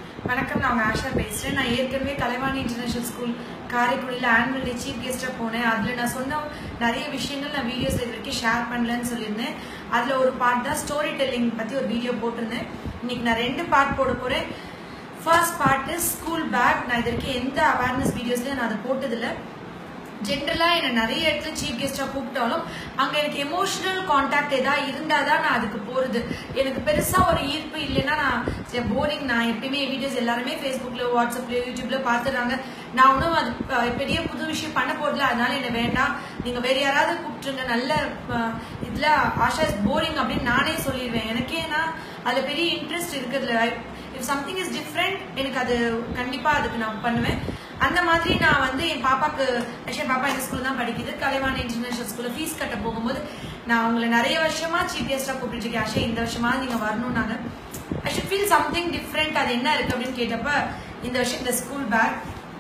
வணக்கம் நான் உங்க ஆஷா பேசுறேன் நான் ஏற்கனவே கலைவாணி இன்டர்நேஷனல் ஸ்கூல் காரைக்குடியில் ஆனுவல் டே சீஃப் கெஸ்ட்டாக போனேன் அதில் நான் சொன்ன நிறைய விஷயங்கள் நான் வீடியோஸ் இது வரைக்கும் ஷேர் பண்ணலன்னு சொல்லியிருந்தேன் அதில் ஒரு பார்ட் தான் ஸ்டோரி டெல்லிங் பற்றி ஒரு வீடியோ போட்டிருந்தேன் இன்னைக்கு நான் ரெண்டு பார்ட் போட போகிறேன் first part is school bag நான் இது வரைக்கும் எந்த அவேர்னஸ் வீடியோஸ்லையும் நான் அதை போட்டதில்லை ஜென்ரலாக என்னை நிறைய இடத்துல சீஃப் கெஸ்ட்டாக கூப்பிட்டாலும் அங்கே எனக்கு எமோஷனல் காண்டாக்ட் ஏதாவது இருந்தால் தான் நான் அதுக்கு போகிறது எனக்கு பெருசாக ஒரு ஈர்ப்பு இல்லைன்னா நான் போரிங் நான் எப்பயுமே வீடியோஸ் எல்லாருமே ஃபேஸ்புக்கில் வாட்ஸ்அப்ல யூடியூப்ல பார்த்துடுறாங்க நான் ஒன்றும் அது அஹ், பெரிய புது விஷயம் பண்ண போறதில்ல அதனால என்ன வேண்டாம் நீங்கள் வேற யாராவது கூப்பிட்டுருங்க நல்ல இதில் ஆஷா இஸ் போரிங் அப்படின்னு நானே சொல்லிடுவேன் எனக்கே நான் அதில் பெரிய இன்ட்ரெஸ்ட் இருக்கிறதுல இஃப் சம்திங் இஸ் டிஃப்ரெண்ட் எனக்கு அது கண்டிப்பாக அதுக்கு நான் பண்ணுவேன் அந்த மாதிரி நான் வந்து என் பாப்பாக்கு ஆக்சுவலி பாப்பா எங்க ஸ்கூல் தான் படிக்குது கலைவாணி இன்டர்நேஷனல் ஸ்கூல்ல ஃபீஸ் கட்ட போகும்போது நான் உங்களை நிறைய வருஷமா சீஃப் கெஸ்டா கூப்பிட்டு இருக்கேன் ஆஷா இந்த வருஷமா நீங்க வரணும்னாங்க I should feel something different அது என்ன இருக்கு அப்படின்னு கேட்டப்ப இந்த வருஷம் இந்த ஸ்கூல் பேக்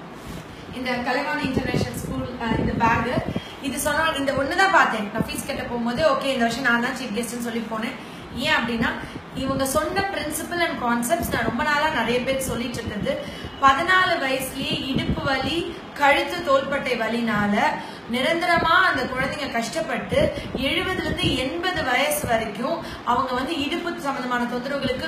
இந்த கலைவாணி இன்டர்நேஷனல் ஸ்கூல் இந்த பேக் இது சொன்னா இந்த ஒன்று தான் பார்த்தேன் நான் ஃபீஸ் கட்ட போகும்போது ஓகே இந்த வருஷம் நான் தான் சீஃப் கெஸ்ட்னு சொல்லி போனேன் ஏன் அப்படின்னா இவங்க சொன்ன பிரின்சிபல் அண்ட் கான்செப்ட்ஸ் நான் ரொம்ப நாளா நிறைய பேர் சொல்லிட்டு இருக்கிறது பதினாலு வயசுலயே இடுப்பு வலி கழுத்து தோள்பட்டை வலினால நிரந்தரமா அந்த குழந்தைங்க கஷ்டப்பட்டு எழுபதுல இருந்து எண்பது வயசு வரைக்கும் அவங்க வந்து இடுப்பு சம்பந்தமான தொந்தரவுகளுக்கு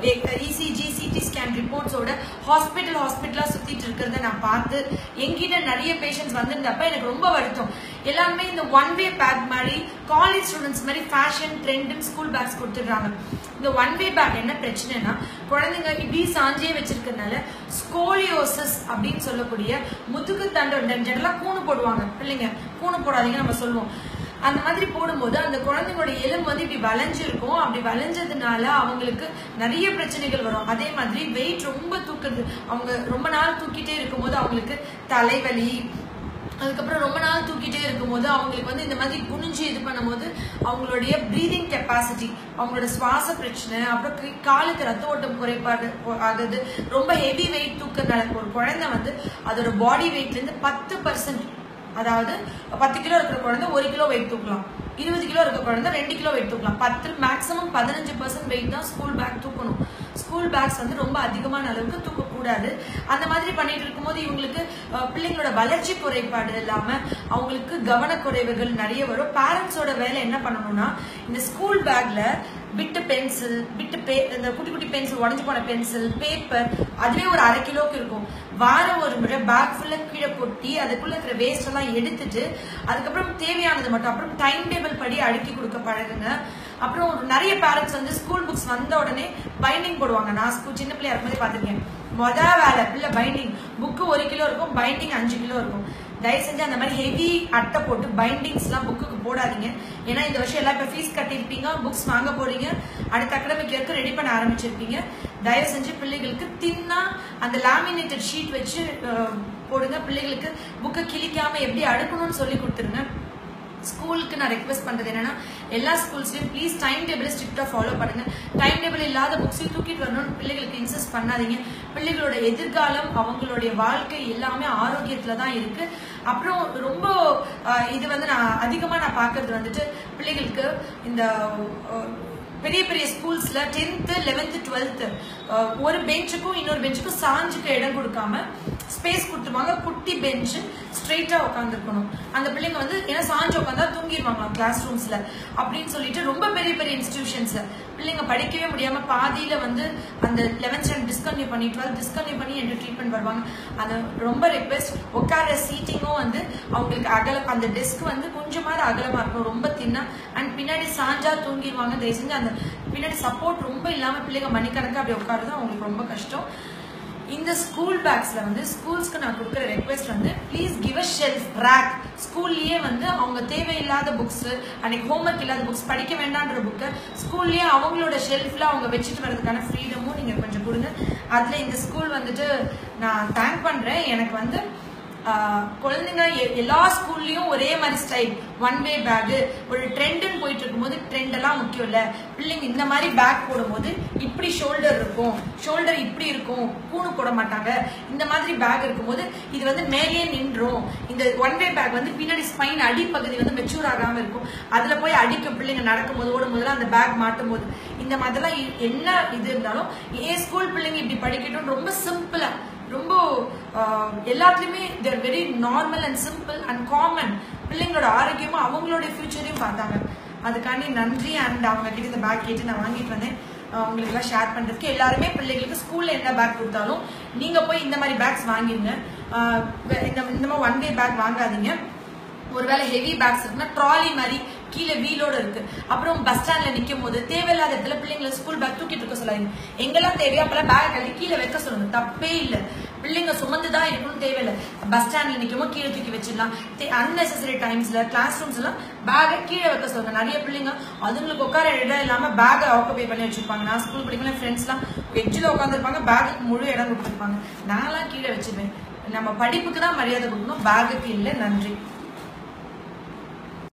இசிஜி சிடி ஸ்கேன் ரிப்போர்ட்ஸோட ஹாஸ்பிட்டல் ஹாஸ்பிட்டலா சுத்திட்டு இருக்கிறத நான் பார்த்து எங்கிட்ட நிறைய பேஷண்ட்ஸ் வந்திருந்தப்ப எனக்கு ரொம்ப வருத்தம் எல்லாருமே இந்த ஒன் வே பேக் மாதிரி காலேஜ் ஸ்டூடெண்ட்ஸ் மாதிரி ஃபேஷன் ட்ரெண்டுன்னு ஸ்கூல் பேக்ஸ் கொடுத்துடுறாங்க இந்த ஒன் வே பேக் என்ன பிரச்சனைனா குழந்தைங்க இப்படி சாஞ்சே வச்சிருக்கறதுனால ஸ்கோலியோசிஸ் அப்படின்னு சொல்லக்கூடிய முதுகு தண்டோட ஜெனரலாக கூணு போடுவாங்க பிள்ளைங்க கூணு போடாதீங்க நம்ம சொல்லுவோம் அந்த மாதிரி போடும்போது அந்த குழந்தைங்களோட எலும்பு வந்து இப்படி வளைஞ்சிருக்கும் அப்படி வளைஞ்சதுனால அவங்களுக்கு நிறைய பிரச்சனைகள் வரும் அதே மாதிரி வெயிட் ரொம்ப தூக்குறது அவங்க ரொம்ப நாள் தூக்கிட்டே இருக்கும்போது அவங்களுக்கு தலைவலி அதுக்கப்புறம் ரொம்ப நாள் தூக்கிட்டே இருக்கும்போது அவங்களுக்கு வந்து இந்த மாதிரி குனிஞ்சு இது பண்ணும்போது அவங்களுடைய ப்ரீதிங் கெப்பாசிட்டி அவங்களோட சுவாச பிரச்சனை அப்புறம் கி- காலுக்கு ரத்த ஓட்டம் குறைபாடு ஒ- ஆகுது ரொம்ப ஹெவி வெயிட் தூக்கறதுனால ஒரு குழந்தை வந்து அதோட பாடி வெயிட்ல இருந்து பத்து பர்சன்ட் அதாவது பத்து கிலோ இருக்கிற குழந்தை ஒரு கிலோ வெயிட் தூக்கலாம் இருபது கிலோ இருக்க குழந்தை ரெண்டு கிலோ வெயிட் தூக்கலாம் பத்து மேக்ஸிமம் பதினஞ்சு பர்சன்ட் வெயிட் தான் ஸ்கூல் பேக் தூக்கணும் ஸ்கூல் பேக்ஸ் வந்து ரொம்ப அதிகமான அளவுக்கு தூக்கக்கூடாது அந்த மாதிரி பண்ணிட்டு இருக்கும்போது இவங்களுக்கு அஹ், பிள்ளைங்களோட வளர்ச்சி குறைபாடு இல்லாம அவங்களுக்கு கவனக்குறைவுகள் நிறைய வரும் பேரண்ட்ஸோட வேலை என்ன பண்ணணும்னா இந்த ஸ்கூல் பேக்ல பிட்டு பென்சில் பிட்டு பே இந்த குட்டி குட்டி பென்சில் உடஞ்சு போன பென்சில் பேப்பர் அதுவே ஒரு அரை கிலோக்கு இருக்கும் வாரம் ஒரு முறை பேக் ஃபுல்லா கீழே கொட்டி அதுக்குள்ள இருக்கிற வேஸ்ட் எல்லாம் எடுத்துட்டு அதுக்கப்புறம் தேவையானது மட்டும் அப்புறம் டைம் டேபிள் படி அடுக்கி கொடுக்க பழகுங்க அப்புறம் நிறைய பேரண்ட்ஸ் வந்து ஸ்கூல் புக்ஸ் வந்த உடனே பைண்டிங் போடுவாங்க நான் ஸ்கூல் சின்ன பிள்ளையா இருக்கும்போது பார்த்திருக்கேன் மொத வேலை பிள்ளை பைண்டிங் புக்கு ஒரு கிலோ இருக்கும் பைண்டிங் அஞ்சு கிலோ இருக்கும் தயவு செஞ்சு அந்த மாதிரி ஹெவி அட்டை போட்டு பைண்டிங்ஸ்லாம் புக்குக்கு போடாதீங்க ஏன்னா இந்த வருஷம் எல்லாம் இப்போ ஃபீஸ் கட்டியிருப்பீங்க புக்ஸ் வாங்க போறீங்க அடுத்த அகடமிக் இயருக்கு ரெடி பண்ண ஆரம்பிச்சிருப்பீங்க தயவு செஞ்சு பிள்ளைகளுக்கு தின்னா அந்த லேமினேட்டட் ஷீட் வச்சு அஹ், போடுங்க பிள்ளைகளுக்கு புக்கை கிழிக்காம எப்படி அடுக்கணும்னு சொல்லி கொடுத்துருங்க ஸ்கூலுக்கு நான் ரெக்வெஸ்ட் பண்றது என்னன்னா எல்லா ஸ்கூல்ஸ்லயும் ப்ளீஸ் டைம் டேபிள் ஸ்ட்ரிக்டா ஃபாலோ பண்ணுங்க டைம் டேபிள் இல்லாத புக்ஸையும் தூக்கிட்டு வரணும்னு பிள்ளைகளுக்கு இன்சிஸ்ட் பண்ணாதீங்க பிள்ளைகளோட எதிர்காலம் அவங்களுடைய வாழ்க்கை எல்லாமே ஆரோக்கியத்துல தான் இருக்கு அப்புறம் ரொம்ப ஆஹ், இது வந்து நான் அதிகமா நான் பார்க்கிறது வந்துட்டு பிள்ளைகளுக்கு இந்த ஆஹ், பெரிய பெரிய ஸ்கூல்ஸ்ல டென்த்து லெவன்த்து டுவெல்த்து ஒரு பெஞ்சுக்கும் இன்னொரு பெஞ்சுக்கும் சாஞ்சுக்கு இடம் கொடுக்காம ஸ்பேஸ் கொடுத்துருவாங்க குட்டி பெஞ்சு ஸ்ட்ரெயிட்டா உட்காந்துருக்கணும் அந்த பிள்ளைங்க வந்து ஏன்னா சாஞ்சு உட்காந்தா தூங்கிடுவாங்களாம் கிளாஸ் ரூம்ஸ்ல அப்படின்னு சொல்லிட்டு ரொம்ப பெரிய பெரிய இன்ஸ்டிடியூஷன்ஸ்ல பிள்ளைங்க படிக்கவே முடியாம பாதியில வந்து அந்த லெவன்த் ஸ்டாண்டர்ட் டிஸ்கன்யூ பண்ணி டுவெல்த் டிஸ்கன்யூ பண்ணி என்ற ட்ரீட்மெண்ட் வருவாங்க அது ரொம்ப ரெக்வெஸ்ட் உட்கார சீட்டிங்கும் வந்து அவங்களுக்கு அகலம் அந்த டெஸ்க் வந்து கொஞ்சமாவது அகலமா இருக்கும் ரொம்ப தின்னா அண்ட் பின்னாடி சாஞ்சா தூங்கிடுவாங்க தயவு செஞ்சு அந்த பின்னாடி சப்போர்ட் ரொம்ப இல்லாம பிள்ளைங்க மணிக்கணக்கா அப்படி உட்காருது அவங்களுக்கு ரொம்ப கஷ்டம் இந்த ஸ்கூல் பேக்ஸ்ல வந்து ஸ்கூல்ஸ்க்கு நான் கொடுக்குற ரெக்வெஸ்ட் வந்து please give a shelf rack ஸ்கூல்லயே வந்து அவங்க தேவையில்லாத புக்ஸ் அன்னைக்கு ஹோம்ஒர்க் இல்லாத புக்ஸ் படிக்க வேண்டான்ற புக்கை ஸ்கூல்லயே அவங்களோட ஷெல்ஃப்ல அவங்க வச்சுட்டு வரதுக்கான ஃப்ரீடமும் நீங்க கொஞ்சம் கொடுங்க அதுல இந்த ஸ்கூல் வந்துட்டு நான் தேங்க் பண்றேன் எனக்கு வந்து ஆஹ், குழந்தைங்க எ- எல்லா ஸ்கூல்லயும் ஒரே மாதிரி ஸ்டைல் ஒன் வே பேக் ஒரு ட்ரெண்டுன்னு போயிட்டு இருக்கும்போது ட்ரெண்ட் எல்லாம் முக்கியம் இல்ல பிள்ளைங்க இந்த மாதிரி பேக் போடும்போது இப்படி ஷோல்டர் இருக்கும் ஷோல்டர் இப்படி இருக்கும் பூணு போட மாட்டாங்க இந்த மாதிரி பேக் இருக்கும்போது இது வந்து மேலேயே நின்றும் இந்த ஒன் வே பேக் வந்து பின்னாடி ஸ்பைன் அடிப்பகுதி வந்து மெச்சூர் ஆகாம இருக்கும் அதுல போய் அடிக்க பிள்ளைங்க நடக்கும்போது ஓடும்போது அந்த பேக் மாட்டும் போது இந்த மாதிரிலாம் இ- என்ன இது இருந்தாலும் ஏன் ஸ்கூல் பிள்ளைங்க இப்படி படிக்கட்டும் ரொம்ப சிம்பிளா ரொம்ப ஆஹ், எல்லாத்துலயுமே there very normal and simple and common பிள்ளைங்களோட ஆரோக்கியமும் அவங்களுடைய ஃபியூச்சரையும் பார்த்தாங்க அதுக்காண்டி நன்றி அண்ட் அவங்க கிட்ட இந்த பேக் கேட்டு நான் வாங்கிட்டு வந்தேன் ஆஹ், உங்களுக்கு எல்லாம் ஷேர் பண்றதுக்கு எல்லாருமே பிள்ளைங்களுக்கு ஸ்கூல்ல என்ன பேக் கொடுத்தாலும் நீங்க போய் இந்த மாதிரி பேக்ஸ் வாங்கிருங்க ஆஹ், இந்த இந்த மாதிரி ஒன் வே பேக் வாங்காதீங்க ஒருவேளை ஹெவி பேக்ஸ் இருக்குன்னா ட்ராலி மாதிரி கீழே வீலோட இருக்கு அப்புறம் பஸ் ஸ்டாண்ட்ல நிக்கும் போது தேவையில்லாத இடத்துல பிள்ளைங்களை ஸ்கூல் பேக் தூக்கிட்டு இருக்க சொல்லாதீங்க எங்கெல்லாம் தேவையோ அப்பெல்லாம் பேக் கழட்டி கீழே வைக்க சொல்லுங்க தப்பே இல்ல பிள்ளைங்க சுமந்து தான் இருக்கணும்னு தேவையில்லை பஸ் ஸ்டாண்ட்ல நிக்குமோ கீழே தூக்கி வச்சிடலாம் அன்னெசரி டைம்ஸ்ல கிளாஸ் ரூம்ஸ் எல்லாம் பேக்கை கீழே வைக்க சொல்லுங்க நிறைய பிள்ளைங்க அதுங்களுக்கு உட்கார இடம் இல்லாம பேக்கை ஆக்குபை பண்ணி வச்சிருப்பாங்க நான் ஸ்கூல் படிக்கல ஃப்ரெண்ட்ஸ் எல்லாம் எட்ஜில் உட்காந்துருப்பாங்க பேக்குக்கு முழு இடம் கொடுத்துருப்பாங்க நான்லாம் கீழே வச்சிருவேன் நம்ம படிப்புக்கு தான் மரியாதை கொடுக்கணும் பேக்குக்கு இல்லை நன்றி